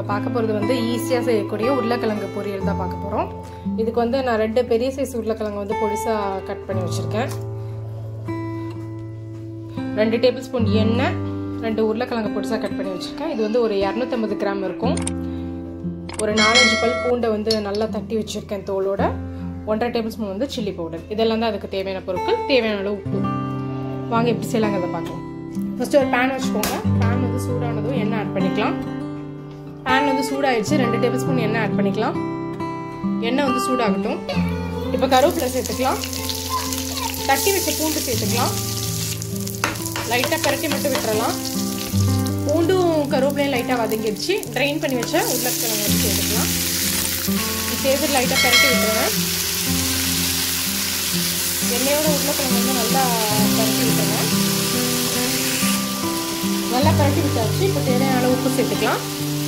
பார்க்க போகிறது வந்து ஈஸியாக செய்யக்கூடிய உருளைக்கிழங்கு பொரியல் தான் பார்க்க போகிறோம் இதுக்கு வந்து நான் ரெண்டு பெரிய சைஸ் உருளைக்கிழங்கு வந்து பொடிசாக கட் பண்ணி வச்சுருக்கேன் ரெண்டு டேபிள் ஸ்பூன் எண்ணெய் ரெண்டு உருளைக்கிழங்கு பொடிசாக கட் பண்ணி வச்சுருக்கேன் இது வந்து ஒரு இரநூத்தம்பது கிராம் இருக்கும் ஒரு நாலஞ்சு பல் பூண்டை வந்து நல்லா தட்டி வச்சுருக்கேன் தோலோட ஒன்றரை டேபிள் ஸ்பூன் வந்து சில்லி பவுடர் இதெல்லாம் தான் அதுக்கு தேவையான பொருட்கள் தேவையான அளவு உப்பு வாங்க எப்படி செய்யலாங்கிறத பார்க்கலாம் ஃபஸ்ட்டு ஒரு பேன் வச்சுக்கோங்க பேன் வந்து சூடானதும் எண்ணெய் ஆட் பண்ணிக்கலாம் பேன் வந்து சூடாயிடுச்சு ரெண்டு டேபிள் ஸ்பூன் எண்ணெய் ஆட் பண்ணிக்கலாம் எண்ணெய் வந்து சூடாகட்டும் இப்போ கருவேப்பிலை சேர்த்துக்கலாம் தட்டி வச்ச பூண்டு சேர்த்துக்கலாம் லைட்டாக பரட்டி மட்டும் விட்டுறலாம் பூண்டும் கருவேப்பிலையும் லைட்டாக வதங்கிடுச்சு ட்ரைன் பண்ணி வச்ச உருளைக்கிழங்கு வந்து சேர்த்துக்கலாம் சேர்த்து லைட்டாக பரட்டி விட்டுருங்க எண்ணெயோட உருளைக்கிழங்கு வந்து நல்லா பரட்டி விட்டுருங்க நல்லா பரட்டி விட்டாச்சு இப்போ தேவையான அளவு உப்பு சேர்த்துக்கலாம்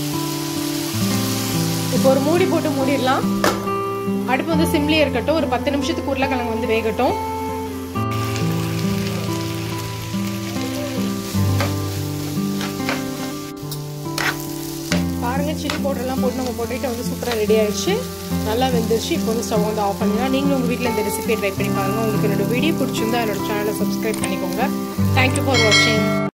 இப்போ ஒரு மூடி போட்டு மூடிடலாம் அடுப்பு வந்து சிம்லியே இருக்கட்டும் ஒரு பத்து நிமிஷத்துக்கு உருளைக்கிழங்கு வந்து வேகட்டும் பாருங்க சில்லி பவுடர்லாம் போட்டு நம்ம பொட்டேட்டோ வந்து சூப்பராக ரெடி ஆயிடுச்சு நல்லா வெந்துருச்சு இப்போ வந்து ஸ்டவ் வந்து ஆஃப் பண்ணிடலாம் நீங்களும் உங்கள் வீட்டில் இந்த ரெசிபியை ட்ரை பண்ணி பாருங்கள் உங்களுக்கு என்னோட வீடியோ பிடிச்சிருந்தா என்னோட சேனலை சப்ஸ்கிரைப் பண்ணிக்கோங்க தேங்க்யூ ஃபார் வாட்சிங்